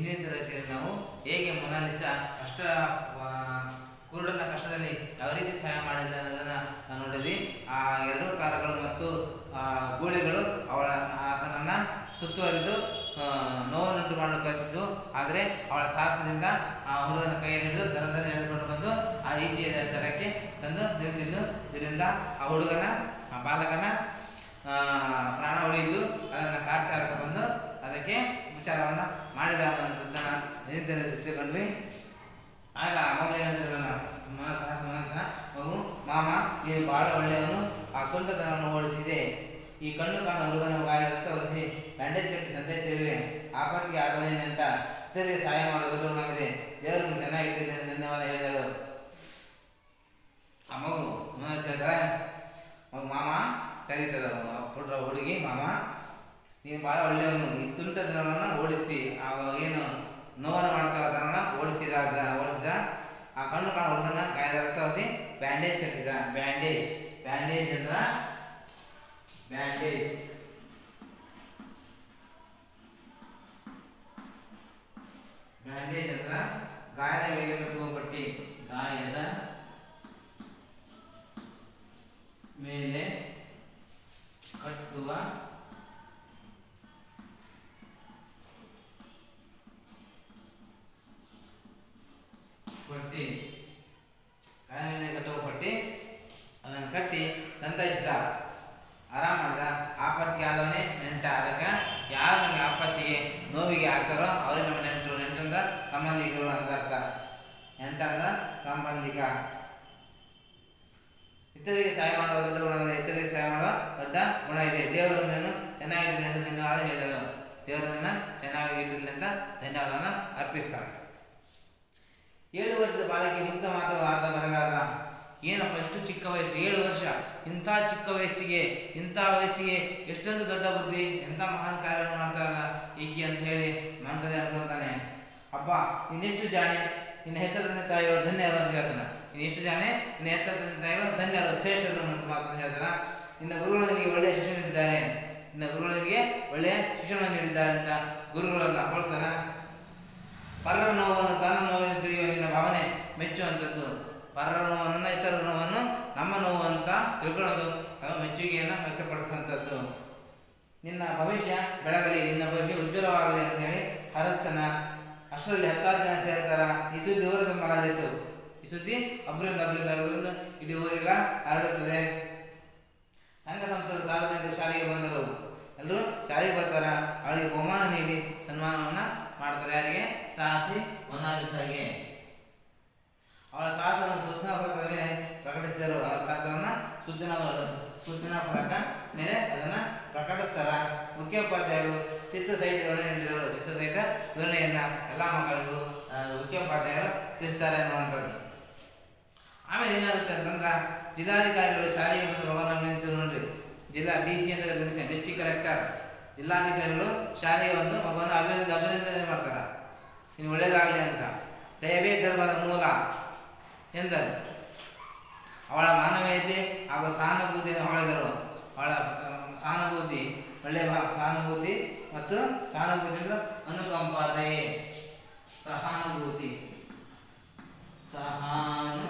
ಹಿಂದಿನ ತರಗತಿಯಲ್ಲಿ ನಾವು ಹೇಗೆ ಮೊನಾಲಿಸಾ ಕಷ್ಟ ಆ, ಕುರುಡನ ಕಷ್ಟದಲ್ಲಿ ಯಾವ ರೀತಿ ಸಹಾಯ ಮಾಡಿಲ್ಲ ಅನ್ನೋದನ್ನ ನಾವು ನೋಡಿದ್ವಿ ಆ ಎರಡು ಕಾಲಗಳು ಮತ್ತು ಆ ಗೂಳಿಗಳು ಅವಳ ಆತನನ್ನ ಸುತ್ತುವರಿದು ಆ, ನೋವನ್ನುಂಟು ಮಾಡಲು ಪ್ರಯತ್ನಿಸಿದ್ವು ಆದರೆ ಅವಳ ಸಾಹಸದಿಂದ ಆ ಹುಡುಗನ ಕೈ ಹಿಡಿದು ದರದಲ್ಲಿ ಎಳೆದುಕೊಂಡು ಬಂದು ಆ ಈಚೆಯ ದಡಕ್ಕೆ ತಂದು ನಿಲ್ಲಿಸಿದ್ದು ಇದರಿಂದ ಆ ಹುಡುಗನ ಆ ಬಾಲಕನ ಆ, ಪ್ರಾಣ ಉಳಿಯಿತು ಅದನ್ನು ಕಾರ್ ಚಾಲಕ ಬಂದು ಅದಕ್ಕೆ ವಿಚಾರವನ್ನು ಮಾಡಿದ ಅನ್ನುವಂಥದ್ದನ್ನು ನಿರಂತರ ತಿಳ್ಕೊಂಡ್ವಿ ಆಗ ಮಗ ಹೇಳಿದ್ರಲ್ಲ ಮನಸ್ಸ ಸಾಹಸ ಮನಸ್ಸ ಮಗು ಮಾಮ ನೀನು ಬಹಳ ಒಳ್ಳೆಯವನು ಆ ತುಂಟತನವನ್ನು ಓಡಿಸಿದೆ ಈ ಕಣ್ಣು ಕಾಣ ಹುಡುಗನ ಗಾಯ ರಕ್ತ ಒರೆಸಿ ಬ್ಯಾಂಡೇಜ್ ಕಟ್ಟಿ ಸಂದೇಶ ಸೇರುವೆ ಆಪತ್ತಿಗೆ ಆಗಲೇನಂತ ಇತರಿಗೆ ಸಹಾಯ ಮಾಡಲು ದೊಡ್ಡವನಾಗಿದೆ ದೇವರು ನಿಮ್ಗೆ ಚೆನ್ನಾಗಿಟ್ಟಿದೆ ಅಂತ ಧನ್ಯವಾದ ಹೇಳಿದಳು ಆ ಮಗು ಮನಸ್ಸು ಹೇಳ್ತಾರೆ ಮಗು ಮಾಮ ಕರೀತದ ಪುಟ್ಟ ಹುಡುಗಿ ಮಾಮ ನೀನು ಭಾಳ ಒಳ್ಳೆಯವನು ಈ ತುಂಟತನವನ್ನು ಓಡಿಸ್ತಿ ಆ ಏನು ನೋವನ್ನು ಮಾಡ್ತಾ ಅದನ್ನ ಓಡಿಸಿದ ಅದ- ಓಡಿಸಿದ ಆ ಕಣ್ಣು ಕಾಣ ಹುಡುಗನ ಗಾಯದ ರಕ್ತ ಒರೆಸಿ ಬ್ಯಾಂಡೇಜ್ ಕಟ್ಟಿದ ಬ್ಯಾಂಡೇಜ್ ಬ್ಯಾಂಡೇಜ್ ಅಂದ್ರ ಬ್ಯಾಂಡೇಜ್ ಬ್ಯಾಂಡೇಜ್ ಅಂದ್ರ ಗಾಯದ ಮೇಲೆ ಕಟ್ಟುವ ಪಟ್ಟಿ ಗಾಯದ ಮೇಲೆ ಕಟ್ಟುವ ಪಟ್ಟಿ ಗಾಯ ಮೇಲೆ ಕಟ್ಟುವ ಪಟ್ಟಿ ಅದನ್ನು ಕಟ್ಟಿ ಸಂತೈಸಿದ ಆರಾಮ ಮಾಡಿದ ಆಪತ್ತಿಗೆ ಆದವನೇ ನೆಂಟ ಅದಕ್ಕೆ ಯಾರು ನಮಗೆ ಆಪತ್ತಿಗೆ ನೋವಿಗೆ ಆಗ್ತಾರೋ ಅವ್ರಿಗೆ ನಮ್ಮ ನೆಂಟರು ನೆಂಟಂದ ಸಂಬಂಧಿಕರು ಅಂತ ಅರ್ಥ ನೆಂಟ ಅಂದ್ರ ಸಂಬಂಧಿಕ ಇತರಿಗೆ ಸಹಾಯ ಮಾಡುವ ದೊಡ್ಡ ಗುಣವಿದೆ ಇತರಿಗೆ ಸಹಾಯ ಮಾಡುವ ದೊಡ್ಡ ಗುಣ ಇದೆ ದೇವರು ನಿನ್ನನ್ನು ಚೆನ್ನಾಗಿಟ್ಟಿರಲಿ ಅಂತ ಧನ್ಯವಾದ ಹೇಳಿದಳು ದೇವರನ್ನ ಚೆನ್ನಾಗಿ ಇಟ್ಟಿರಲಿ ಅಂತ ಧನ್ಯವಾದವನ್ನು ಅರ್ಪಿಸ್ತಾಳೆ ಏಳು ವರ್ಷದ ಬಾಲಕಿ ಮುಗ್ಧ ಮಾತುಗಳು ಆದ ಬರಗಾರ ಏನಪ್ಪ ಎಷ್ಟು ಚಿಕ್ಕ ವಯಸ್ಸು ಏಳು ವರ್ಷ ಇಂಥ ಚಿಕ್ಕ ವಯಸ್ಸಿಗೆ ಇಂಥ ವಯಸ್ಸಿಗೆ ಎಷ್ಟೊಂದು ದೊಡ್ಡ ಬುದ್ಧಿ ಎಂಥ ಮಹಾನ್ ಕಾರ್ಯವನ್ನು ಮಾಡ್ತಾರಲ್ಲ ಈಕಿ ಅಂತ ಹೇಳಿ ಮನಸ್ಸಲ್ಲಿ ಅನ್ಕೊಂತಾನೆ ಅಪ್ಪ ಇನ್ನೆಷ್ಟು ಜಾಣೆ ನಿನ್ನ ಹೆತ್ತ ತಂದೆ ತಾಯಿಗಳು ಧನ್ಯರು ಅಂತ ಹೇಳ್ತಾನೆ ನೀನು ಎಷ್ಟು ಜಾಣೆ ನಿನ್ನ ಹೆತ್ತ ತಂದೆ ತಾಯಿಗಳು ಧನ್ಯರು ಶ್ರೇಷ್ಠರು ಅಂತ ಮಾತನ್ನು ಹೇಳ್ತಾನ ನಿನ್ನ ಗುರುಗಳು ನಿನಗೆ ಒಳ್ಳೆಯ ಶಿಕ್ಷಣ ನೀಡಿದ್ದಾರೆ ನಿನ್ನ ಗುರುಗಳು ನಿನಗೆ ಒಳ್ಳೆಯ ಶಿಕ್ಷಣ ನೀಡಿದ್ದಾರೆ ಅಂತ ಗುರುಗಳನ್ನ ಹೊಳ್ತಾನ ಪರರ ನೋವನ್ನು ತನ್ನ ನೋವನ್ನು ತಿಳಿಯುವ ನಿನ್ನ ಭಾವನೆ ಮೆಚ್ಚುವಂಥದ್ದು ಪರರ ನೋವನ್ನು ಇತರ ನೋವನ್ನು ನಮ್ಮ ನೋವು ಅಂತ ತಿಳ್ಕೊಳ್ಳೋದು ಅದು ಮೆಚ್ಚುಗೆಯನ್ನು ವ್ಯಕ್ತಪಡಿಸುವಂಥದ್ದು ನಿನ್ನ ಭವಿಷ್ಯ ಬೆಳಗಲಿ ನಿನ್ನ ಭವಿಷ್ಯ ಉಜ್ವಲವಾಗಲಿ ಅಂತ ಹೇಳಿ ಹರಸ್ತಾನ ಅಷ್ಟರಲ್ಲಿ ಹತ್ತಾರು ಜನ ಸೇರ್ತಾರ ಈ ಸುದ್ದಿ ಊರ ತುಂಬ ಹರಡಿತು ಈ ಸುದ್ದಿ ಒಬ್ಬರಿಂದ ಒಬ್ಬರಿಂದ ಹರಡುವುದು ಇಡೀ ಊರಿಗ ಹರಡುತ್ತದೆ ಸಂಘ ಸಂಸ್ಥರು ಸಾರ್ವಜನಿಕ ಶಾಲೆಗೆ ಬಂದರು ಎಲ್ಲರೂ ಶಾಲೆಗೆ ಬರ್ತಾರ ಅವಳಿಗೆ ಬಹುಮಾನ ನೀಡಿ ಸನ್ಮಾನವನ್ನ ಮಾಡ್ತಾರೆ ಯಾರಿಗೆ ಸಾಹಸಿ ಮೊನಾಲಿಸಾಗೆ ಅವಳ ಸಾಹಸವನ್ನು ಸೂಚನಾ ಫಲಕದ ಮೇಲೆ ಪ್ರಕಟಿಸಿದರು ಅವಳ ಸಾಹಸವನ್ನ ಸೂಚನಾ ಫಲಕ ಸೂಚನಾ ಫಲಕ ಮೇಲೆ ಅದನ್ನ ಪ್ರಕಟಿಸ್ತಾರ ಮುಖ್ಯೋಪಾಧ್ಯಾಯರು ಚಿತ್ರ ಸಹಿತ ವಿವರಣೆ ನೀಡಿದರು ಚಿತ್ರ ಸಹಿತ ವಿವರಣೆಯನ್ನ ಎಲ್ಲ ಮಕ್ಕಳಿಗೂ ಆ, ಮುಖ್ಯೋಪಾಧ್ಯಾಯರು ತಿಳಿಸ್ತಾರೆ ಅನ್ನುವಂಥದ್ದು ಆಮೇಲೆ ಏನಾಗುತ್ತೆ ಅಂತಂದ್ರೆ ಜಿಲ್ಲಾಧಿಕಾರಿಗಳು ಶಾಲೆಗೆ ಬಂದು ಮಗನ ಅಭಿನಂದಿಸಿದ್ರು ನೋಡ್ರಿ ಜಿಲ್ಲಾ ಡಿ ಸಿ ಅಂತ ಡಿಸ್ಟಿಕ್ ಕಲೆಕ್ಟರ್ ಜಿಲ್ಲಾಧಿಕಾರಿಗಳು ಶಾಲೆಗೆ ಬಂದು ಮಗನ ಅಭಿನಂದ ಅಭಿನಂದನೆ ಮಾಡ್ತಾರ ಇನ್ನು ಒಳ್ಳೇದಾಗಲಿ ಅಂತ ದಯವೇ ಧರ್ಮದ ಮೂಲ ಎಂದರು ಅವಳ ಮಾನವೀಯತೆ ಹಾಗೂ ಸಹಾನುಭೂತಿಯನ್ನು ಹೊಳೆದರು ಅವಳ ಸ- ಸಹಾನುಭೂತಿ ಒಳ್ಳೆಯ ಭಾ ಸಹಾನುಭೂತಿ ಮತ್ತು ಸಹಾನುಭೂತಿ ಅಂದ್ರೆ ಅನುಕಂಪ ದಯೆ ಸಹಾನುಭೂತಿ ಸಹಾನು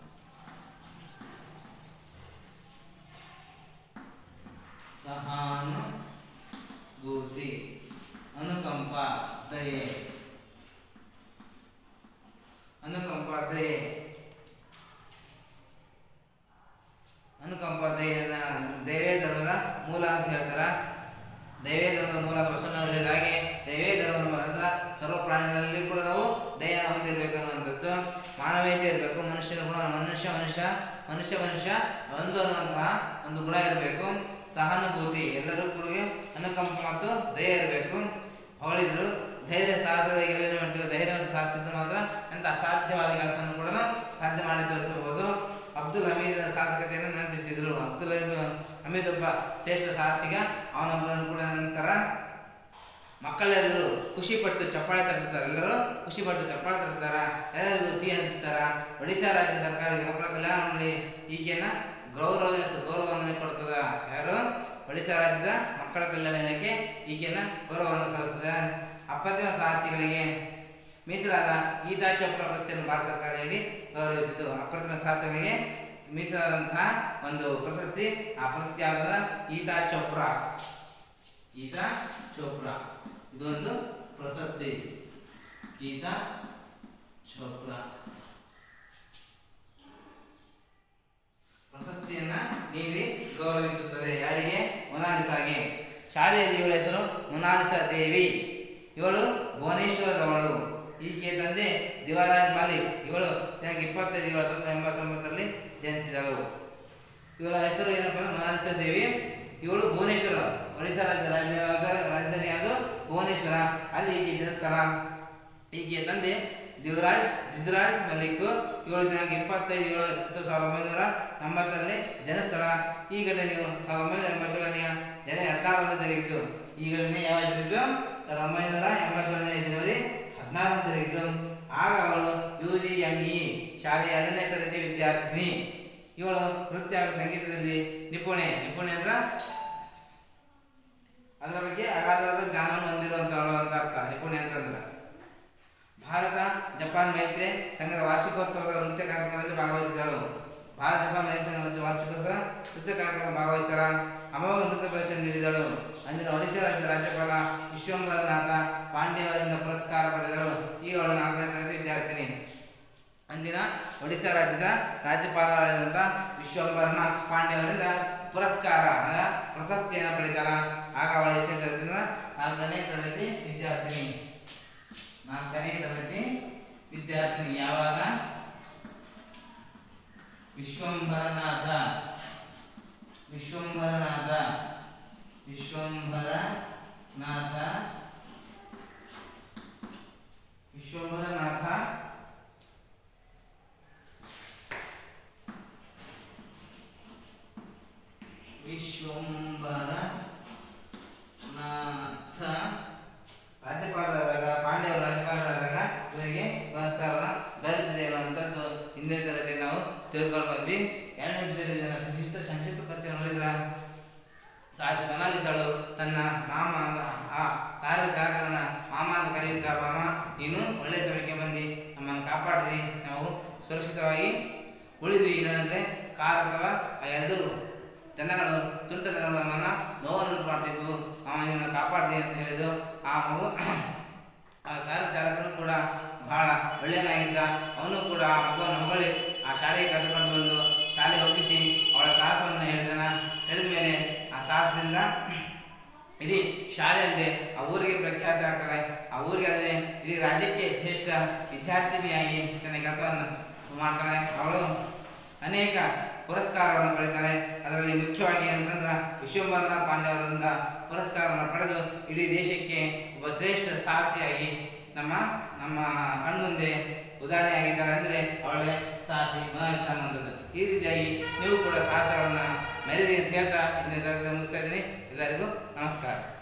ಸಹಾನುಭೂತಿ ಅನುಕಂಪ ದಯೆ ಅನುಕಂಪ ದಯೆ ಅನುಕಂಪ ದಯೆಯನ್ನ ದೈವೇ ಧರ್ಮದ ಮೂಲ ಅಂತ ಹೇಳ್ತಾರ ದೈವೇ ಧರ್ಮದ ಮೂಲ ಅಂತ ಬಸವಣ್ಣ ಹೇಳಿದ ಹಾಗೆ ದೈವೇ ಧರ್ಮದ ಮೂಲ ಅಂದ್ರೆ ಸರ್ವ ಪ್ರಾಣಿಗಳಲ್ಲಿ ಕೂಡ ನಾವು ದಯೆಯನ್ನು ಹೊಂದಿರಬೇಕು ಅನ್ನುವಂಥದ್ದು ಮಾನವೀಯತೆ ಇರಬೇಕು ಮನುಷ್ಯನ ಗುಣ ಮನುಷ್ಯ ಮನುಷ್ಯ ಮನುಷ್ಯ ಮನುಷ್ಯ ಒಂದು ಅನ್ನುವಂತಹ ಒಂದು ಗುಣ ಇರಬೇಕು ಸಹಾನುಭೂತಿ ಎಲ್ಲರೂ ಕೂಡ ಅನುಕಂಪ ಮತ್ತು ದಯೆ ಇರಬೇಕು ಹೊಳಿದ್ರು ಧೈರ್ಯ ಸಾಹಸದ ಗೆಲುವಿನ ಮೆಟ್ಟಿಲು ಧೈರ್ಯವನ್ನು ಸಾಧಿಸಿದ್ದು ಮಾತ್ರ ಅಂತ ಅಸಾಧ್ಯವಾದ ಕೆಲಸವನ್ನು ಕೂಡ ಸಾಧ್ಯ ಮಾಡಿ ತೋರಿಸಬಹುದು ಅಬ್ದುಲ್ ಹಮೀದ್ ಸಾಹಸಿಕತೆಯನ್ನು ನೆನಪಿಸಿದ್ರು ಅಬ್ದುಲ್ ಹಮೀದ್- ಹಮೀದ್ ಒಬ್ಬ ಶ್ರೇಷ್ಠ ಸಾಹಸಿಗ ಅವನೊಬ್ಬರನ್ನು ಕೂಡ ನಂತರ ಮಕ್ಕಳೆಲ್ಲರೂ ಖುಷಿ ಪಟ್ಟು ಚಪ್ಪಾಳೆ ತಟ್ಟಿರ್ತಾರೆ ಎಲ್ಲರೂ ಖುಷಿ ಪಟ್ಟು ಚಪ್ಪಾಳೆ ತಟ್ಟಿರ್ತಾರ ಎಲ್ಲರಿಗೂ ಸಿಹಿ ಹಂಚ್ತಾರ ಒಡಿಶಾ ರಾಜ್ಯ ಸರ್ಕಾರಕ್ಕೆ ಮಕ್ಕಳ ಕಲ್ಯಾಣ ಮಂಡಳಿ ಈಕೆಯನ್ನ ಗೌರವ ಗೌರವವನ್ನು ಕೊಡ್ತದ ಯಾರು ಒಡಿಶಾ ರಾಜ್ಯದ ಮಕ್ಕಳ ಕಲ್ಯಾಣ ಇಲಾಖೆ ಈಕೆಯನ್ನು ಗೌರವವನ್ನು ಸಲ್ಲಿಸಿದೆ ಅಪ್ರತಿಮ ಸಾಹಸಿಗಳಿಗೆ ಮೀಸಲಾದ ಗೀತಾ ಚೋಪ್ರಾ ಪ್ರಶಸ್ತಿಯನ್ನು ಭಾರತ ಸರ್ಕಾರ ನೀಡಿ ಗೌರವಿಸಿತು ಅಪ್ರತಿಮ ಸಾಹಸಿಗಳಿಗೆ ಮೀಸಲಾದಂತಹ ಒಂದು ಪ್ರಶಸ್ತಿ ಆ ಪ್ರಶಸ್ತಿ ಯಾವುದಾದ ಗೀತಾ ಚೋಪ್ರಾ ಗೀತಾ ಚೋಪ್ರಾ ಇದು ಒಂದು ಪ್ರಶಸ್ತಿ ಗೀತಾ ಚೋಪ್ರಾ ಪ್ರಶಸ್ತಿಯನ್ನ ನೀಡಿ ಗೌರವಿಸುತ್ತದೆ ಯಾರಿಗೆ ಮೊನಾಲಿಸಾಗೆ ಶಾಲೆಯಲ್ಲಿ ಇವಳ ಹೆಸರು ಮೊನಾಲಿಸಾ ದೇವಿ ಇವಳು ಭುವನೇಶ್ವರದವಳು ಈಕೆಯ ತಂದೆ ದಿವಾರಾಜ್ ಮಾಲಿಕ್ ಇವಳು ದಿನಾಂಕ ಇಪ್ಪತ್ತೈದು ಏಳು ಹತ್ತೊಂಬತ್ತು ಎಂಬತ್ತೊಂಬತ್ತರಲ್ಲಿ ಜನಿಸಿದಳು ಇವಳ ಹೆಸರು ಏನಪ್ಪ ಅಂದ್ರೆ ಮೊನಾಲಿಸಾ ದೇವಿ ಇವಳು ಭುವನೇಶ್ವರ ಒಡಿಶಾ ರಾಜ್ಯ ರಾಜಧಾನಿಯಾದ ರಾಜಧಾನಿ ಯಾವುದು ಭುವನೇಶ್ವರ ಅಲ್ಲಿ ಈಕೆ ಜನಿಸ್ತಾಳ ಈಕೆಯ ತಂದೆ ದಿವರಾಜ್ ದಿಜರಾಜ್ ಮಲ್ಲಿಕ್ ಏಳು ದಿನಾಂಕ ಇಪ್ಪತ್ತೈದು ಏಳು ಹತ್ತು ಸಾವಿರದ ಒಂಬೈನೂರ ಎಂಬತ್ತರಲ್ಲಿ ಜನಿಸ್ತಾಳ ಈ ಘಟನೆಯು ಸಾವಿರದ ಒಂಬೈನೂರ ಎಂಬತ್ತೇಳನೆಯ ಜನವರಿ ಹದಿನಾರರಂದು ಜರುಗಿತು ಈ ಘಟನೆ ಯಾವಾಗ ಜರುಗಿತು ಸಾವಿರದ ಒಂಬೈನೂರ ಎಂಬತ್ತೇಳನೇ ಜನವರಿ ಹದಿನಾರರಂದು ಜರುಗಿತು ಆಗ ಅವಳು ಯು ಜಿ ಎಂ ಇ ಶಾಲೆಯ ಎರಡನೇ ತರಗತಿ ವಿದ್ಯಾರ್ಥಿನಿ ಇವಳು ನೃತ್ಯ ಹಾಗೂ ಸಂಗೀತದಲ್ಲಿ ನಿಪುಣೆ ನಿಪುಣೆ ಅಂದ್ರೆ ಅದರ ಬಗ್ಗೆ ಅಗಾಧವಾದ ಜ್ಞಾನವನ್ನು ಹೊಂದಿರುವಂತವಳು ಅಂತ ಅರ್ಥ ನಿಪುಣೆ ಅಂತಂದ್ರೆ ಭಾರತ ಜಪಾನ್ ಮೈತ್ರಿ ಸಂಘದ ವಾರ್ಷಿಕೋತ್ಸವದ ನೃತ್ಯ ಕಾರ್ಯಕ್ರಮದಲ್ಲಿ ಭಾಗವಹಿಸಿದಳು ಭಾರತ ಜಪಾನ್ ಮೈತ್ರಿ ಸಂಘದ ವಾರ್ಷಿಕೋತ್ಸವ ನೃತ್ಯ ಕಾರ್ಯಕ್ರಮ ಭಾಗವಹಿಸಿದಳ ಅಮೋಘ ನೃತ್ಯ ಪ್ರದರ್ಶನ ನೀಡಿದಳು ಅಂದಿನ ಒಡಿಶಾ ರಾಜ್ಯದ ರಾಜ್ಯಪಾಲ ವಿಶ್ವಂಬರನಾಥ ಪಾಂಡೆ ಅವರಿಂದ ಪುರಸ್ಕಾರ ಪಡೆದಳು ಈಗ ಅವಳು ನಾಲ್ಕನೇ ತರಗತಿ ವಿದ್ಯಾರ್ಥಿನಿ ಅಂದಿನ ಒಡಿಶಾ ರಾಜ್ಯದ ರಾಜ್ಯಪಾಲರಾದಂಥ ವಿಶ್ವಂಬರನಾಥ್ ಪಾಂಡೆ ಅವರಿಂದ ಪುರಸ್ಕಾರ ಅಂದ್ರೆ ಪ್ರಶಸ್ತಿಯನ್ನು ಪಡೆದಳ ಆಗ ಅವಳ ಎಷ್ಟನೇ ತರಗತಿ ನಾಲ್ಕನೇ ತರಗತಿ ವಿದ್ಯಾರ್ಥಿನಿ ನಾಲ್ಕನೇ ತರಗತಿ ವಿದ್ಯಾರ್ಥಿನಿ ಯಾವಾಗ ವಿಶ್ವಂಭರನಾಥ ವಿಶ್ವಂಭರನಾಥ ವಿಶ್ವಂಭರನಾಥ ವಿಶ್ವಂಭರನಾಥ ವಿಶ್ವಂಭರನಾಥ ರಾಜ್ಯಪಾಲರಾದಾಗ ಪಾಂಡ್ಯವರು ರಾಜ್ಯಪಾಲರಾದಾಗ ಇವರಿಗೆ ಪುರಸ್ಕಾರನ ದೊರೆತಿದೆ ಅನ್ನುವಂಥದ್ದು ಹಿಂದಿನ ತರಗತಿ ನಾವು ತಿಳ್ಕೊಂಡು ಬಂದ್ವಿ ಎರಡು ನಿಮಿಷದಲ್ಲಿ ಇದನ್ನ ಸಂಕ್ಷಿಪ್ತ ಸಂಕ್ಷಿಪ್ತ ಪರಿಚಯ ನೋಡಿದ್ರ ಸಾಹಸಿ ಮನಾಲಿಸಳು ತನ್ನ ಮಾಮ ಅಂತ ಆ ಕಾರು ಚಾಲಕನ ಮಾಮ ಅಂತ ಕರೆಯುತ್ತಾ ಮಾಮ ನೀನು ಒಳ್ಳೆ ಸಮಯಕ್ಕೆ ಬಂದು ನಮ್ಮನ್ನು ಕಾಪಾಡಿದಿ ನಾವು ಸುರಕ್ಷಿತವಾಗಿ ಉಳಿದ್ವಿ ಇಲ್ಲಂದ್ರೆ ಕಾರ್ ಅಥವಾ ಆ ಎರಡು ಜನಗಳು ತುಂಟ ಜನಗಳು ನಮ್ಮನ್ನ ನೋವನ್ನು ಮಾಡ್ತಿದ್ವು ಮಾಮ ನಿಮ್ಮನ್ನ ಕಾಪಾಡಿದಿ ಅಂತ ಹೇಳಿದ್ದು ಆ ಮಗು ಆ ಕಾರು ಚಾಲಕನು ಕೂಡ ಬಹಳ ಒಳ್ಳೆಯನಾಗಿದ್ದ ಅವನು ಕೂಡ ಆ ಮಗುವನ್ನು ಹೊಗಳಿ ಆ ಶಾಲೆಗೆ ಕರೆದುಕೊಂಡು ಬಂದು ಶಾಲೆಗೆ ಒಪ್ಪಿಸಿ ಅವಳ ಸಾಹಸವನ್ನು ಹೇಳಿದನ ಹೇಳಿದ ಮೇಲೆ ಆ ಸಾಹಸದಿಂದ ಇಡೀ ಶಾಲೆಯಲ್ಲಿ ಆ ಊರಿಗೆ ಪ್ರಖ್ಯಾತ ಆಗ್ತಾರೆ ಆ ಊರಿಗೆ ಆದರೆ ಇಡೀ ರಾಜ್ಯಕ್ಕೆ ಶ್ರೇಷ್ಠ ವಿದ್ಯಾರ್ಥಿನಿಯಾಗಿ ತನ್ನ ಕೆಲಸವನ್ನು ಮಾಡ್ತಾಳೆ ಅವಳು ಅನೇಕ ಪುರಸ್ಕಾರವನ್ನು ಪಡೆದಾಳೆ ಅದರಲ್ಲಿ ಮುಖ್ಯವಾಗಿ ಅಂತಂದ್ರೆ ವಿಶ್ವಂಬರನಾಥ್ ಪಾಂಡೆ ಅವರಿಂದ ಪುರಸ್ಕಾರವನ್ನು ಪಡೆದು ಇಡೀ ದೇಶಕ್ಕೆ ಒಬ್ಬ ಶ್ರೇಷ್ಠ ಸಾಹಸಿಯಾಗಿ ನಮ್ಮ ನಮ್ಮ ಕಣ್ಮುಂದೆ ಉದಾಹರಣೆಯಾಗಿದ್ದಾಳೆ ಅಂದರೆ ಅವಳೆ ಸಾಹಸಿ ಅನ್ನುವಂಥದ್ದು ಈ ರೀತಿಯಾಗಿ ನೀವು ಕೂಡ ಸಾಹಸಗಳನ್ನು ಮೆರೀರಿ ಅಂತ ಹೇಳ್ತಾ ಇಂದಿನ ತರಗತಿ ಮುಗಿಸ್ತಾ ಇದ್ದೀನಿ ಎಲ್ಲರಿಗೂ ನಮಸ್ಕಾರ